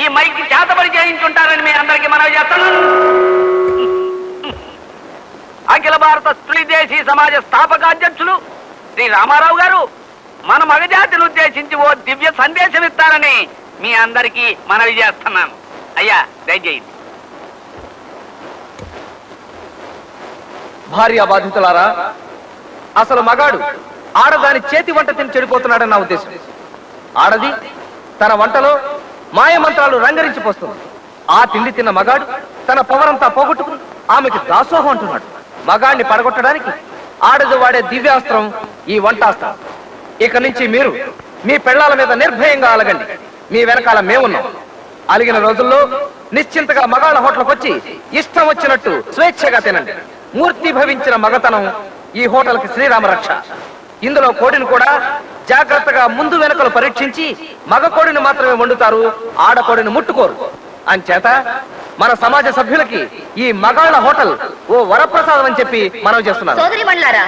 మైకి చేతబడి చేయించుంటారని మీ అందరికీ మనవి చేస్తున్నాను అఖిల భారత స్త్రీ దేశీ సమాజ స్థాపకాధ్యక్షులు శ్రీ రామారావు గారు మన మగజాతిని ఉద్దేశించి ఓ దివ్య సందేశం ఇస్తారని మీ అందరికీ మనవి చేస్తున్నాను అయ్యా దయచేయండి భార్య బాధితులారా అసలు మగాడు ఆడదాని చేతి వంట తిని చెడిపోతున్నాడని నా ఉద్దేశం ఆడది తన వంటలో మాయ మంత్రాలు రంగరించి పోస్తుంది ఆ తిండి తిన్న మగాడు తన పవరంతా పోగొట్టుకుని ఆమెకి దాసోహం అంటున్నాడు మగాడిని పడగొట్టడానికి ఆడది వాడే దివ్యాస్త్రం ఈ వంటాస్త్రం ఇక నుంచి మీరు మీ పెళ్ళాల మీద నిర్భయంగా అలగండి మీ వెనకాల మేమున్నాం అలిగిన రోజుల్లో నిశ్చింతగా మగాళ్ళ హోటల్కి వచ్చి ఇష్టం వచ్చినట్టు స్వేచ్ఛగా తినండి మూర్తి భవించిన మగతనం ఈ హోటల్కి శ్రీరామ రక్ష ఇందులో కోడిని కూడా జాగ్రత్తగా ముందు వెనకలు పరీక్షించి మగ కోడిని మాత్రమే వండుతారు ఆడ కోడిని ముట్టుకోరు అంచేత మన సమాజ సభ్యులకి ఈ మగాళ్ళ హోటల్ ఓ వరప్రసాదం అని చెప్పి మనం చేస్తున్నారు సోదరి మండలారా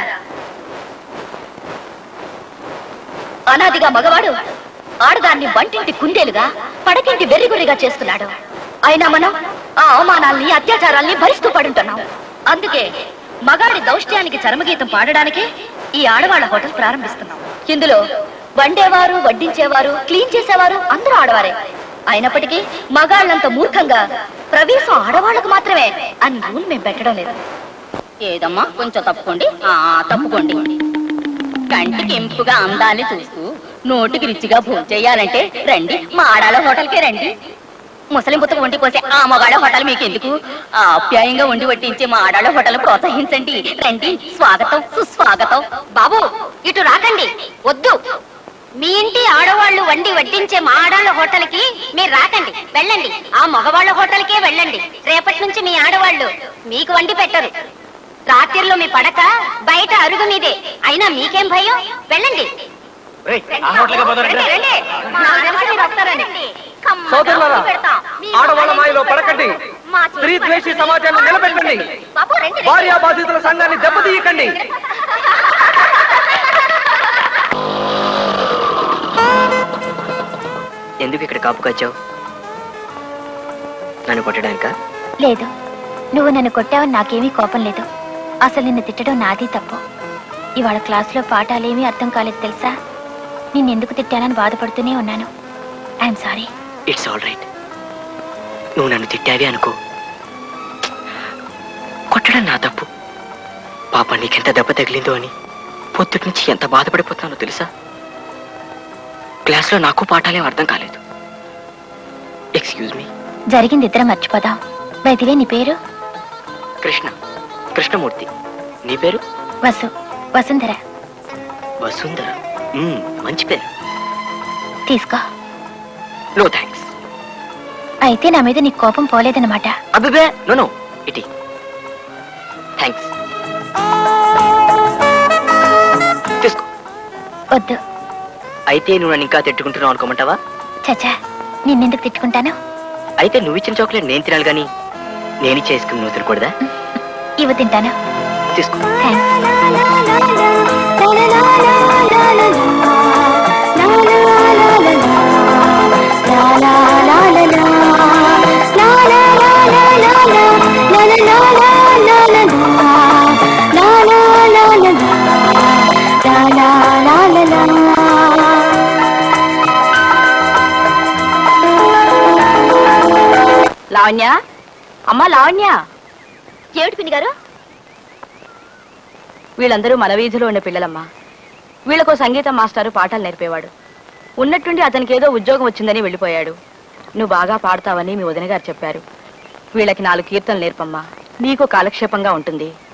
అనాదిగా మగవాడు ఆడదాన్ని వంటింటి కుందేలుగా పడకింటి వెర్రిగురిగా చేస్తున్నాడు అయినా మనం ఆ అవమానాల్ని అత్యాచారాల్ని భరిస్తూ పడుంటున్నాం అందుకే మగాడి దౌష్ట్యానికి చరమగీతం పాడడానికే ఈ ఆడవాళ్ళ హోటల్ ప్రారంభిస్తున్నాం ఇందులో వండేవారు వడ్డించేవారు క్లీన్ చేసేవారు అందరూ ఆడవారే అయినప్పటికీ మగాళ్ళంత మూర్ఖంగా ప్రవేశం ఆడవాళ్ళకు మాత్రమే అని రూల్ మేము పెట్టడం లేదు ఏదమ్మా కొంచెం తప్పుకోండి ఆ తప్పుకోండి కంటికి ఎంపుగా అందాన్ని చూస్తూ నోటికి రుచిగా భోజనం చేయాలంటే రండి మా ఆడాల హోటల్కే రండి ముసలి ముత్తకు వండి పోసే ఆ మగాళ్ళ హోటల్ మీకు ఎందుకు ఆప్యాయంగా వండి వడ్డించే మా ఆడాళ్ళ హోటల్ ప్రోత్సహించండి రండి స్వాగతం సుస్వాగతం బాబు ఇటు రాకండి వద్దు మీ ఇంటి ఆడవాళ్ళు వండి వడ్డించే మా ఆడవాళ్ళ హోటల్కి మీరు రాకండి వెళ్ళండి ఆ మగవాళ్ళ హోటల్కే వెళ్ళండి రేపటి నుంచి మీ ఆడవాళ్ళు మీకు వండి పెట్టరు రాత్రిలో మీ పడక బయట అరుగు మీదే అయినా మీకేం భయం వెళ్ళండి రండి, రండి. నాకు తెలుసు మీరు వస్తారని. కమ్మగా సోదరులారా వండి పెడతాం. మీ ఆడవాళ్ళ మాయలో పడకండి మా స్త్రీ ద్వేషి సమాజాన్ని నిలబెట్టండి బాబు రండి భార్యా బాధితుల సంఘాన్ని దెబ్బతీయకండి ఎందుకు ఇక్కడ కాపు కాచావు నన్ను కొట్టడానిక లేదు నువ్వు నన్ను కొట్టావని నాకేమీ కోపం లేదు అసలు నిన్ను తిట్టడం నాది తప్పు ఇవాళ క్లాసులో పాఠాలేమీ అర్థం కాలేదు తెలుసా నిన్నెందుకు తిట్టానని బాధపడుతూనే ఉన్నాను I'm sorry it's all right నువ్వు నన్ను తిట్టావి అనుకో కొట్టడం నా తప్పు పాప నీకెంత దెబ్బ తగిలిందో అని పొద్దుటి నుంచి ఎంత బాధపడిపోతున్నానో తెలుసా క్లాస్లో నాకు పాఠాలేం అర్థం కాలేదు ఎక్స్క్యూజ్ మీ జరిగింది ఇద్దరం మర్చిపోదాం బయటివే నీ పేరు కృష్ణ కృష్ణమూర్తి నీ పేరు వసు వసుంధర వసుంధర మ్మ్, మంచి పేరు తీసుకో నో థ్యాంక్స్ అయితే నా మీద నీకు కోపం పోలేదన్నమాట అబ్బిబే నో నో ఇటీ థ్యాంక్స్ తీసుకో వద్దు అయితే నువ్వు నన్ను ఇంకా తిట్టుకుంటున్నావు అనుకోమంటావా చచా నిన్నెందుకు తిట్టుకుంటాను అయితే నువ్వు ఇచ్చిన చాక్లెట్ నేను తినాలి కానీ నేను చేసుకుని నువ్వు తినకూడదా ఇవ్వ తింటాను తీసుకో థ్యాంక్స్ లావణ్య అమ్మా లావణ్య ఏమిటి పిన్ని గారు వీళ్ళందరూ మన వీధిలో ఉండే పిల్లలమ్మా వీళ్ళకో సంగీతం మాస్టారు పాఠాలు నేర్పేవాడు ఉన్నట్టుండి అతనికి ఏదో ఉద్యోగం వచ్చిందని వెళ్ళిపోయాడు నువ్వు బాగా పాడతావని మీ వదిన గారు చెప్పారు వీళ్ళకి నాలుగు కీర్తనలు నేర్పమ్మా నీకు కాలక్షేపంగా ఉంటుంది